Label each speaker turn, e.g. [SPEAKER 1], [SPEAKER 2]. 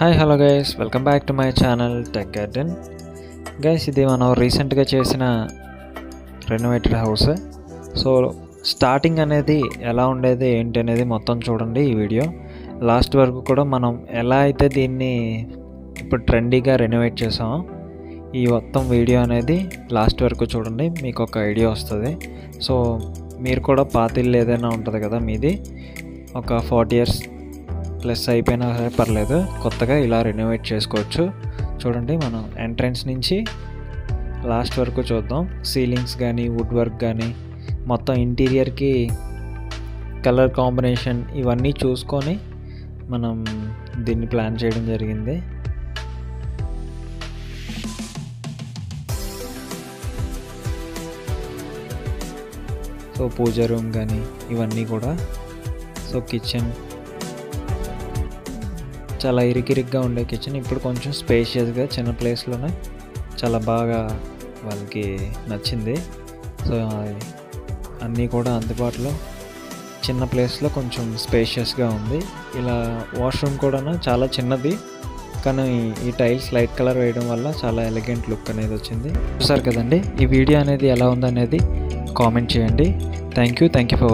[SPEAKER 1] hi hello guys welcome back to my channel tech garden guys ఇది మనం రీసెంట్గా చేసిన రెనోవేటెడ్ హౌస్ సో స్టార్టింగ్ అనేది ఎలా ఉండేది ఏంటి అనేది మొత్తం చూడండి ఈ వీడియో లాస్ట్ వరకు కూడా మనం ఎలా అయితే దీన్ని ఇప్పుడు ట్రెండీగా రెనోవేట్ చేసామో ఈ మొత్తం వీడియో అనేది లాస్ట్ వరకు చూడండి మీకు ఒక ఐడియా వస్తుంది సో మీరు కూడా పాతిల్లు ఏదైనా ఉంటుంది కదా మీది ఒక ఫార్టీ ఇయర్స్ ప్లస్ అయిపోయినా సరే పర్లేదు కొత్తగా ఇలా రెనోవేట్ చేసుకోవచ్చు చూడండి మనం ఎంట్రన్స్ నుంచి లాస్ట్ వరకు చూద్దాం సీలింగ్స్ కానీ వుడ్ వర్క్ కానీ మొత్తం ఇంటీరియర్కి కలర్ కాంబినేషన్ ఇవన్నీ చూసుకొని మనం దీన్ని ప్లాన్ చేయడం జరిగింది సో పూజ రూమ్ కానీ ఇవన్నీ కూడా సో కిచెన్ చాలా ఇరికిరిగ్గా ఉండే కిచెన్ ఇప్పుడు కొంచెం స్పేషియస్గా చిన్న ప్లేస్లోనే చాలా బాగా వాళ్ళకి నచ్చింది సో అన్నీ కూడా అందుబాటులో చిన్న ప్లేస్లో కొంచెం స్పేషియస్గా ఉంది ఇలా వాష్రూమ్ కూడా చాలా చిన్నది కానీ ఈ టైల్స్ లైట్ కలర్ వేయడం వల్ల చాలా ఎలిగెంట్ లుక్ అనేది వచ్చింది చూసారు కదండి ఈ వీడియో అనేది ఎలా ఉందనేది కామెంట్ చేయండి thank you thank you for